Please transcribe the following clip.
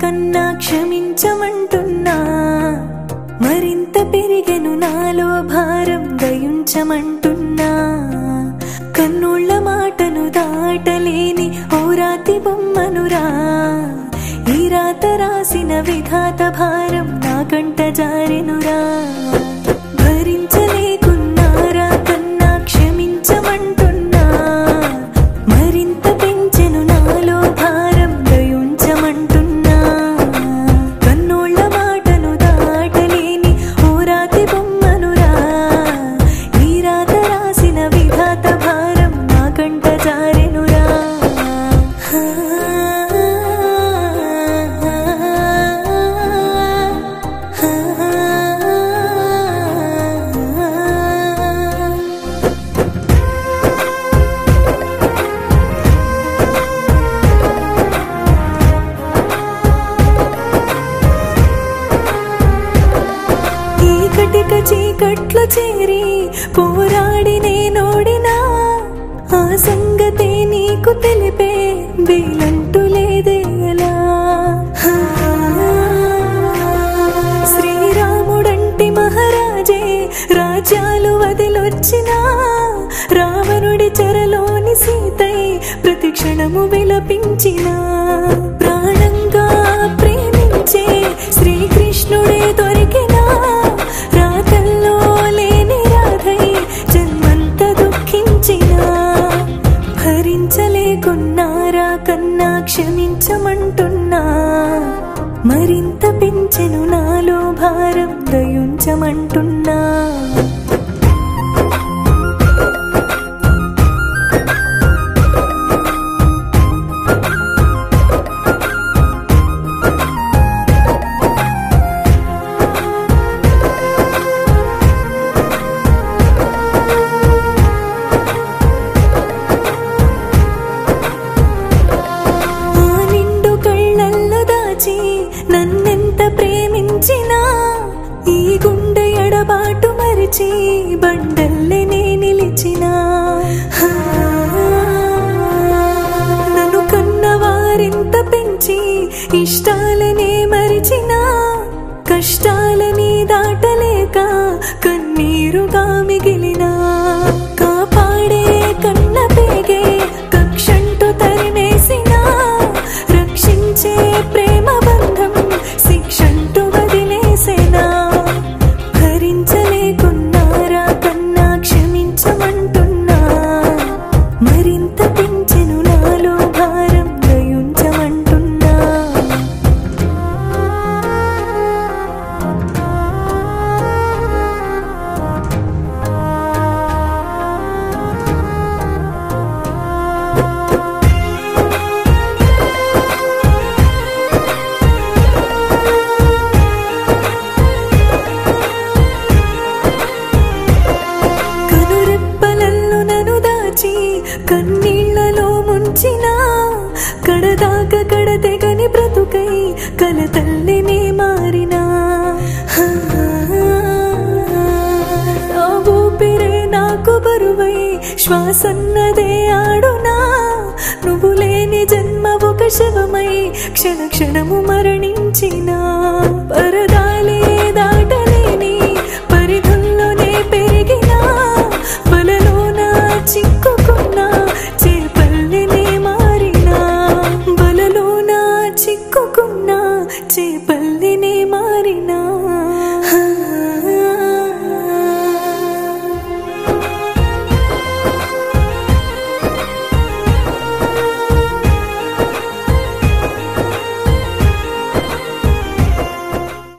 కన్నా క్షమించమంటున్నా మరింత పెరిగెను నాలో భారం దయుంచమంటున్నా కన్నుళ్ళ మాటను దాటలేని ఓ రాతి బొమ్మనురా ఈ రాత రాసిన విధాత భారం నా కంట జారెనురా భరించలేకున్నారా కన్నా క్షమించమంటున్నా మరింత పెంచెను నాలో భారం దయుంచమంటున్నా కన్నోళ్ళ మాటను దాటలేని ఓ రాతి బొమ్మనురా ఈ రాత రాసిన విధాత భారం నా కంట జారెనురా ఈ కటిక చీకట్లో చేరి పోరాడి నేనోడినా ఆ సంగతే నీకు తెలిపే వీలంటూ లేదేలా శ్రీరాముడంటి మహారాజే రాజ్యాలు వదిలొచ్చినా రావణుడి చెరలోని సీతై ప్రతి క్షణము విలపించిన ప్రాణంగా ప్రేమించే శ్రీకృష్ణుడే దొరికినా రాతల్లో లేని రాధై జన్మంత దుఃఖించినా భరించలేకున్నారా కన్నా క్షమించమంటున్నా మరింత పెంచెను నాలో భారం దయుంచమంటున్నా ఆ నిండు కళ్ళల్లో దాచి నన్నెంత ప్రేమించినా ఈ గుండె ఎడబాటు మరిచి బండల్లే నే నిలిచినా హా, నన్ను కన్నవారింత పెంచి ఇష్టాలనే మరిచినా కష్టాలని దాటలేక కన్నీరుగా మిగిలినా కాపాడే కన్న పేగే కక్షంటూ తరిమేసినా రక్షించే ప్రేమ బంధం శిక్షంటూ వదిలేసేనా భరించలేకున్నారా కన్నా క్షమించమంటున్నా మరింత పెంచెను నాలో భారం దయుంచమంటున్నా కనురెప్పలల్లో నన్ను దాచి కన్నీళ్లలో ముంచిన కడదాక కడతెగని బ్రతుకై కలతల్లినే మారినా హా, నా ఊపిరే నాకు బరువై శ్వాసన్నదే ఆడునా నువ్వు లేని జన్మ ఒక శవమై క్షణ క్షణము మరణించినా